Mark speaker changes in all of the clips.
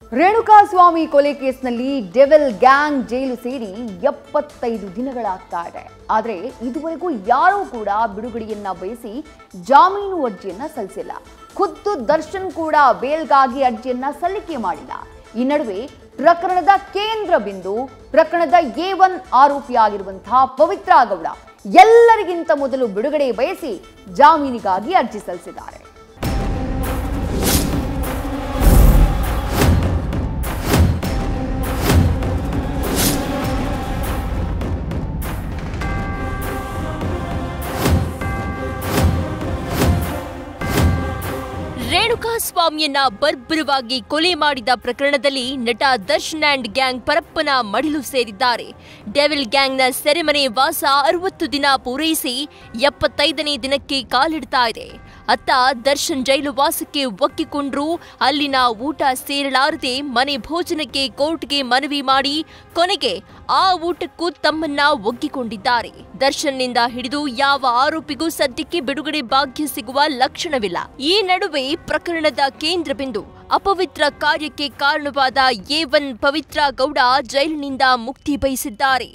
Speaker 1: ರೇಣುಕಾಸ್ವಾಮಿ ಕೊಲೆ ಕೇಸ್ನಲ್ಲಿ ಡೆವೆಲ್ ಗ್ಯಾಂಗ್ ಜೈಲು ಸೇರಿ ಎಪ್ಪತ್ತೈದು ದಿನಗಳಾಗ್ತಾ ಇದೆ ಆದರೆ ಇದುವರೆಗೂ ಯಾರೂ ಕೂಡ ಬಿಡುಗಡೆಯನ್ನ ಬಯಸಿ ಜಾಮೀನು ಅರ್ಜಿಯನ್ನ ಸಲ್ಲಿಸಿಲ್ಲ ಖುದ್ದು ದರ್ಶನ್ ಕೂಡ ಬೇಲ್ಗಾಗಿ ಅರ್ಜಿಯನ್ನ ಸಲ್ಲಿಕೆ ಮಾಡಿಲ್ಲ ಈ ನಡುವೆ ಪ್ರಕರಣದ ಕೇಂದ್ರ ಬಿಂದು ಪ್ರಕರಣದ ಎ ಒನ್ ಆರೋಪಿಯಾಗಿರುವಂತಹ ಪವಿತ್ರ ಗೌಡ ಎಲ್ಲರಿಗಿಂತ ಮೊದಲು ಬಿಡುಗಡೆ ಬಯಸಿ ಜಾಮೀನಿಗಾಗಿ ಅರ್ಜಿ ಸಲ್ಲಿಸಿದ್ದಾರೆ
Speaker 2: ರೇಣುಕಾ ಸ್ವಾಮಿಯನ್ನ ಬರ್ಬರವಾಗಿ ಕೊಲೆ ಮಾಡಿದ ಪ್ರಕರಣದಲ್ಲಿ ನಟ ದರ್ಶನ್ ಅಂಡ್ ಗ್ಯಾಂಗ್ ಪರಪ್ಪನ ಮಡಿಲು ಸೇರಿದ್ದಾರೆ ಡೆವಿಲ್ ಗ್ಯಾಂಗ್ನ ಸೆರೆಮನೆ ವಾಸ ಅರವತ್ತು ದಿನ ಪೂರೈಸಿ ಎಪ್ಪತ್ತೈದನೇ ದಿನಕ್ಕೆ ಕಾಲಿಡ್ತಾ ಇದೆ ಅತ್ತ ದರ್ಶನ್ ಜೈಲು ವಾಸಕ್ಕೆ ಒಕ್ಕಿಕೊಂಡ್ರು ಅಲ್ಲಿನ ಊಟ ಸೇರಲಾರದೆ ಮನೆ ಭೋಜನಕ್ಕೆ ಕೋರ್ಟ್ಗೆ ಮನವಿ ಮಾಡಿ ಕೊನೆಗೆ ಆ ಊಟಕ್ಕೂ ತಮ್ಮನ್ನ ಒಗ್ಗಿಕೊಂಡಿದ್ದಾರೆ ದರ್ಶನ್ನಿಂದ ಹಿಡಿದು ಯಾವ ಆರೋಪಿಗೂ ಸದ್ಯಕ್ಕೆ ಬಿಡುಗಡೆ ಭಾಗ್ಯ ಸಿಗುವ ಲಕ್ಷಣವಿಲ್ಲ ಈ ನಡುವೆ ಪ್ರಕರಣದ ಕೇಂದ್ರ ಬಿಂದು ಅಪವಿತ್ರ ಕಾರ್ಯಕ್ಕೆ ಕಾರಣವಾದ ಎ ಒನ್ ಪವಿತ್ರ ಗೌಡ ಜೈಲಿನಿಂದ ಮುಕ್ತಿ ಬಯಸಿದ್ದಾರೆ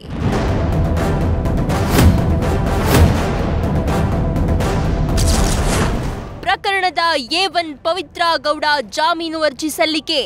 Speaker 2: ಪ್ರಕರಣದ ಎ ಒನ್ ಪವಿತ್ರ ಗೌಡ ಜಾಮೀನು ಅರ್ಜಿ ಸಲ್ಲಿಕೆ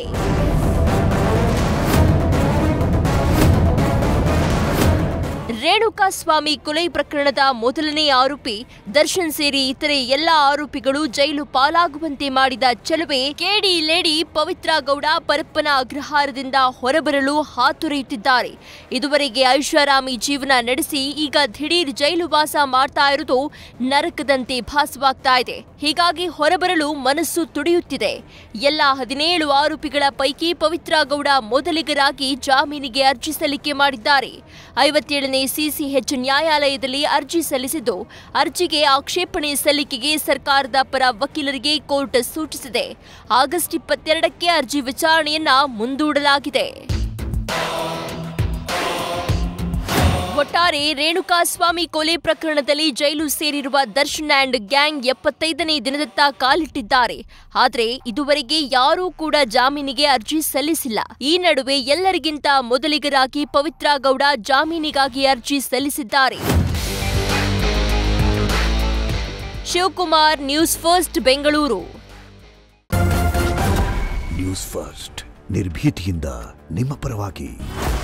Speaker 2: ರೇಣುಕಾ ಸ್ವಾಮಿ ಕೊಲೆ ಪ್ರಕರಣದ ಮೊದಲನೇ ಆರೋಪಿ ದರ್ಶನ್ ಸೇರಿ ಇತರೆ ಎಲ್ಲ ಆರೋಪಿಗಳು ಜೈಲು ಪಾಲಾಗುವಂತೆ ಮಾಡಿದ ಚೆಲುವೆ ಕೇಡಿ ಲೇಡಿ ಪವಿತ್ರ ಗೌಡ ಪರಪ್ಪನ ಅಗ್ರಹಾರದಿಂದ ಹೊರಬರಲು ಹಾತೊರೆಯುತ್ತಿದ್ದಾರೆ ಇದುವರೆಗೆ ಐಷಾರಾಮಿ ಜೀವನ ನಡೆಸಿ ಈಗ ದಿಢೀರ್ ಜೈಲು ವಾಸ ಮಾಡ್ತಾ ಇರೋದು ನರಕದಂತೆ ಭಾಸವಾಗ್ತಾ ಇದೆ ಹೀಗಾಗಿ ಹೊರಬರಲು ಮನಸ್ಸು ತುಡಿಯುತ್ತಿದೆ ಎಲ್ಲ ಹದಿನೇಳು ಆರೋಪಿಗಳ ಪೈಕಿ ಪವಿತ್ರ ಗೌಡ ಮೊದಲಿಗರಾಗಿ ಜಾಮೀನಿಗೆ ಅರ್ಜಿ ಸಲ್ಲಿಕೆ ಮಾಡಿದ್ದಾರೆ ಐವತ್ತೇಳನೇ ಸಿಸಿಎಚ್ ನ್ಯಾಯಾಲಯದಲ್ಲಿ ಅರ್ಜಿ ಸಲ್ಲಿಸಿದ್ದು ಅರ್ಜಿಗೆ ಆಕ್ಷೇಪಣೆ ಸಲ್ಲಿಕೆಗೆ ಸರ್ಕಾರದ ಪರ ವಕೀಲರಿಗೆ ಕೋರ್ಟ್ ಸೂಚಿಸಿದೆ ಆಗಸ್ಟ್ ಇಪ್ಪತ್ತೆರಡಕ್ಕೆ ಅರ್ಜಿ ವಿಚಾರಣೆಯನ್ನ ಮುಂದೂಡಲಾಗಿದೆ ಒಟ್ಟಾರೆ ರೇಣುಕಾ ಸ್ವಾಮಿ ಕೊಲೆ ಪ್ರಕರಣದಲ್ಲಿ ಜೈಲು ಸೇರಿರುವ ದರ್ಶನ್ ಅಂಡ್ ಗ್ಯಾಂಗ್ ಎಪ್ಪತ್ತೈದನೇ ದಿನದತ್ತ ಕಾಲಿಟ್ಟಿದ್ದಾರೆ ಆದರೆ ಇದುವರೆಗೆ ಯಾರೂ ಕೂಡ ಜಾಮೀನಿಗೆ ಅರ್ಜಿ ಸಲ್ಲಿಸಿಲ್ಲ ಈ ನಡುವೆ ಎಲ್ಲರಿಗಿಂತ ಮೊದಲಿಗರಾಗಿ ಪವಿತ್ರ ಗೌಡ ಜಾಮೀನಿಗಾಗಿ ಅರ್ಜಿ ಸಲ್ಲಿಸಿದ್ದಾರೆ Shivakumar news first Bengaluru
Speaker 3: news first ನಿರ್ಭೀತಿಯಿಂದ ನಿಮ್ಮ ಪರವಾಗಿ